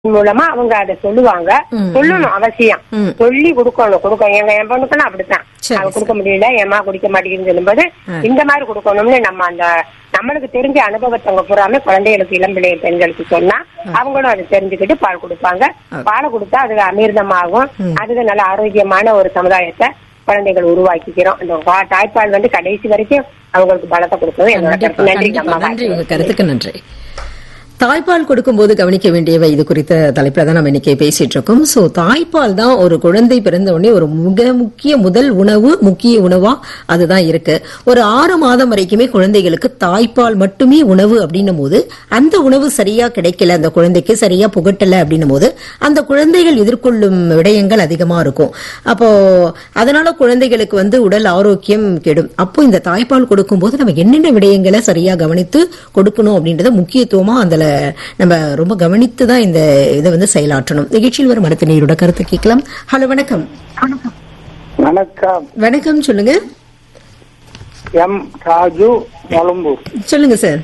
மூலமா அவங்க அதை சொல்லுவாங்க ம், சொல்லணும் அவசியம் ம். சொல்லி கொடுக்கணும் கொடுக்கணும் எங்க என் பொண்ணுக்கெல்லாம் அப்படித்தான் சரி, அவ கொடுக்க முடியல ஏமா குடிக்க மாட்டேங்குதுன்னு சொல்லும்போது ஆ. இந்த மாதிரி கொடுக்கணும்னு நம்ம அந்த நம்மளுக்கு தெரிஞ்ச அனுபவத்தவங்க பூராமே குழந்தைகளுக்கு இளம் பிள்ளை பெண்களுக்கு சொன்னா அவங்களும் அதை தெரிஞ்சுக்கிட்டு பால் கொடுப்பாங்க பாலை கொடுத்தா அது அமிர்தமாகும் அதுக்கு நல்ல ஆரோக்கியமான ஒரு சமுதாயத்தை குழந்தைகள் உருவாக்கிக்கிறோம் இந்த பா- தாய்ப்பால் வந்து கடைசி வரைக்கும் அவங்களுக்கு பலத்தை கொடுக்கணும் என்னோட கண்டிப்பா, கருத்து நன்றி கண்டிப்பா. அம்மா நன்றி உங்க கருத்துக்கு நன்றி தாய்ப்பால் கொடுக்கும்போது கவனிக்க வேண்டியவை இது குறித்த தலைப்புல தான் நம்ம இன்னைக்கு பேசிட்டு இருக்கோம் சோ தாய்ப்பால் தான் ஒரு குழந்தை பிறந்த உடனே ஒரு மிக முக்கிய முதல் உணவு முக்கிய உணவா அதுதான் இருக்கு ஒரு ஆறு மாதம் வரைக்குமே குழந்தைகளுக்கு தாய்ப்பால் மட்டுமே உணவு அப்படின்னும் போது அந்த உணவு சரியா கிடைக்கல அந்த குழந்தைக்கு சரியா புகட்டல அப்படின்னும் போது அந்த குழந்தைகள் எதிர்கொள்ளும் விடயங்கள் அதிகமா இருக்கும் அப்போ அதனால குழந்தைகளுக்கு வந்து உடல் ஆரோக்கியம் கெடும் அப்போ இந்த தாய்ப்பால் கொடுக்கும்போது நம்ம என்னென்ன விடயங்களை சரியா கவனித்து கொடுக்கணும் அப்படின்றத முக்கியத்துவமா அதுல நம்ம ரொம்ப கவனித்து தான் இந்த இதை வந்து செயலாற்றணும் நிகழ்ச்சியில் வரும் அடுத்த நீரோட கருத்தை கேட்கலாம் ஹலோ வணக்கம் வணக்கம் வணக்கம் சொல்லுங்க எம் ராஜு கொழம்பூர் சொல்லுங்க சார்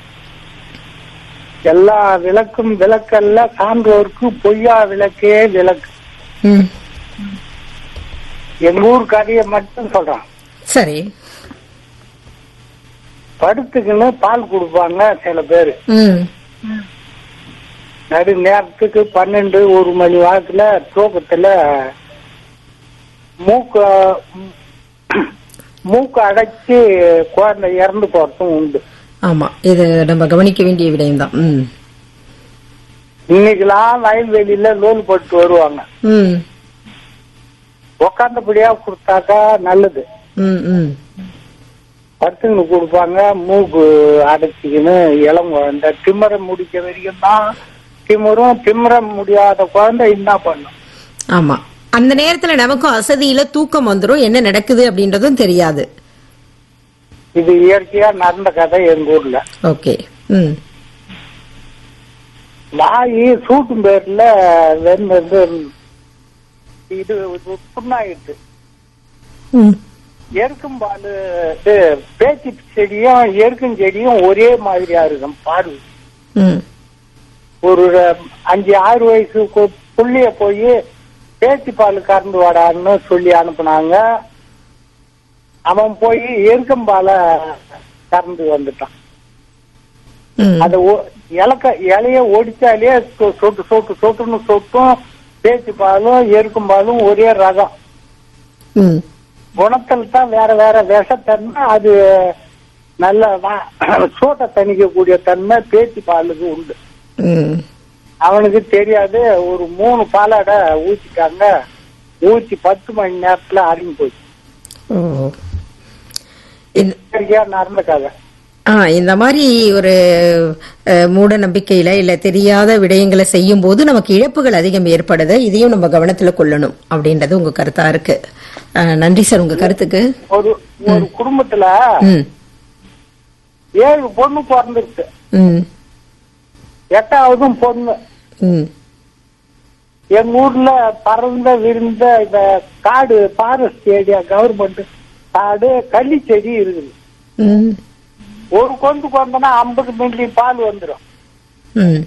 எல்லா விளக்கும் விளக்கல்ல சான்றோருக்கு பொய்யா விளக்கே விளக்கு ம் எங்க ஊர் கதையை மட்டும் சொல்றான் சரி படுத்துக்குன்னு பால் கொடுப்பாங்க சில பேரு ம் நடு நேரத்துக்கு பன்னெண்டு ஒரு மணி வாரத்துல தூக்கத்துல மூக்க மூக்கு அடைச்சு குழந்தை இறந்து போறதும் உண்டு ஆமா இது நம்ம கவனிக்க வேண்டிய விடயம் தான் ம் இன்னைக்கெல்லாம் வயல்வெளியில லோன் போட்டு வருவாங்க ம் உக்காந்தபடியா கொடுத்தாக்கா நல்லது ம் ம் படுத்துன்னு கொடுப்பாங்க மூக்கு அடைச்சிக்கின்னு இளம் குழந்தை திமிர முடிக்க வரைக்கும் தான் திமிரும் திமிர முடியாத குழந்தை என்ன பண்ணும் ஆமா அந்த நேரத்துல நமக்கும் அசதியில தூக்கம் வந்துரும் என்ன நடக்குது அப்படின்றதும் தெரியாது இது இயற்கையா நடந்த கதை எங்க ஊர்ல ஓகே ம் நாய் சூட்டும் பேர்ல வெந்து இது புண்ணாயிட்டு ம் எருக்கும் பால் பேச்சு செடியும் எருக்கும் செடியும் ஒரே மாதிரியா இருக்கும் பார்வை ம் ஒரு அஞ்சு ஆறு வயசு கு- புள்ளிய போய் பேச்சு பால் கறந்து வாடான்னு சொல்லி அனுப்புனாங்க அவன் போய் எருக்கம்பால கறந்து வந்துட்டான் ம் அத ஒ- இலக்க இலைய ஒடிச்சாலே சொ- சொட்டு சொட்டு சொட்டுன்னு சொட்டும் பேச்சு பாலும் எருக்கும் பாலும் ஒரே ரகம் ம் குணத்தில் தான் வேற வேற விஷத்தன்மை அது நல்ல வா- சூட்டை தணிக்கக்கூடிய தன்மை பேச்சு பாலுக்கு உண்டு ம் அவனுக்கு தெரியாது ஒரு மூணு பாலாடை ஊத்திட்டாங்க ஊத்தி பத்து மணி நேரத்துல அடங்கி போச்சு ஓ இந்த- சரியா நடந்த கதை ஆ இந்த மாதிரி ஒரு அஹ், மூட நம்பிக்கையில இல்ல தெரியாத விடயங்களை செய்யும் போது நமக்கு இழப்புகள் அதிகம் ஏற்படுது இதையும் நம்ம கவனத்துல கொள்ளணும் அப்படின்றது உங்க கருத்தா இருக்கு அஹ், நன்றி சார் உங்க கருத்துக்கு ஒரு ஒரு குடும்பத்துல ம் ஏழு பொண்ணு பிறந்துருச்சு ம் எட்டாவதும் பொண்ணு ம் எங்க ஊர்ல பறந்த விருந்த இந்த காடு ஃபாரஸ்ட் ஏரியா கவர்மெண்ட் காடு கள்ளி செடி இருக்குது ம் ஒரு கொண்டு கொண்டனா ஐம்பது மில்லி பால் வந்துடும் ம்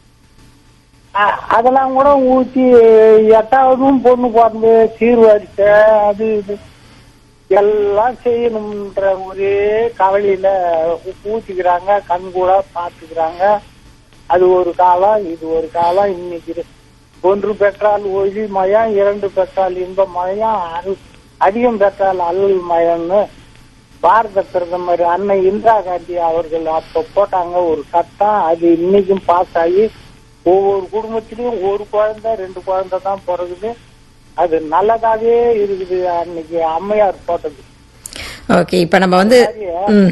அ- அதெல்லாம் கூட ஊத்தி எட்டாவதும் பொண்ணு பிறந்து சீர்வரிசை அது இது எல்லாம் செய்யணும்ன்ற ஒரே கவலையில ஊ- ஊத்திக்கிறாங்க கண் கூட பாத்துக்கிறாங்க அது ஒரு காலம் இது ஒரு காலம் இன்னைக்கு இரு- ஒன்று பெற்றால் ஒளி மயம் இரண்டு பெற்றால் இன்ப மயம் அரு- அதிகம் பெற்றால் அல்லல் மயம்னு பாரத பிரதமர் அன்னை இந்திரா காந்தி அவர்கள் அப்ப போட்டாங்க ஒரு சட்டம் அது இன்னைக்கும் பாஸ் ஆகி ஒவ்வொரு குடும்பத்திலயும் ஒரு குழந்தை ரெண்டு குழந்தை தான் பிறகுது அது நல்லதாவே இருக்குது அன்னைக்கு அம்மையார் போட்டது ஓகே இப்ப நம்ம வந்து ம்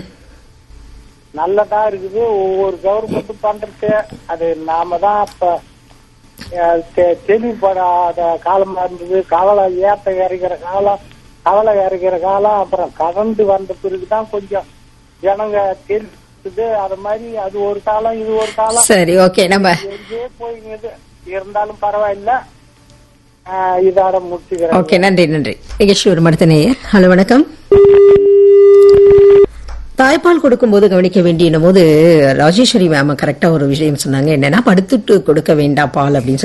நல்லதா இருக்குது ஒவ்வொரு கவர்மெண்ட்டும் பண்றது அது நாம தான் அப்ப அஹ், தெ- தெளிவுபடாத காலமா இருந்தது கவலை ஏத்த இறக்கிற காலம் கவலை இறக்கிற காலம் அப்புறம் கரண்ட் வந்த பிறகுதான் கொஞ்சம் ஜனங்க தெரிஞ்சுது அது மாதிரி அது ஒரு காலம் இது ஒரு காலம் சரி ஓகே நம்ம எங்கேயே போயிங்க இருந்தாலும் பரவாயில்ல அஹ், இதோட முடிச்சுக்கிறேன் ஓகே நன்றி நன்றி நிகழ்ச்சி ஒரு மடுத்த நேயர் ஹலோ வணக்கம் தாய்ப்பால் கொடுக்கும்போது கவனிக்க வேண்டிய போது ராஜேஸ்வரி மேம் கரெக்டா ஒரு விஷயம் சொன்னாங்க என்னன்னா படுத்துட்டு கொடுக்க வேண்டாம் பால் அப்படின்னு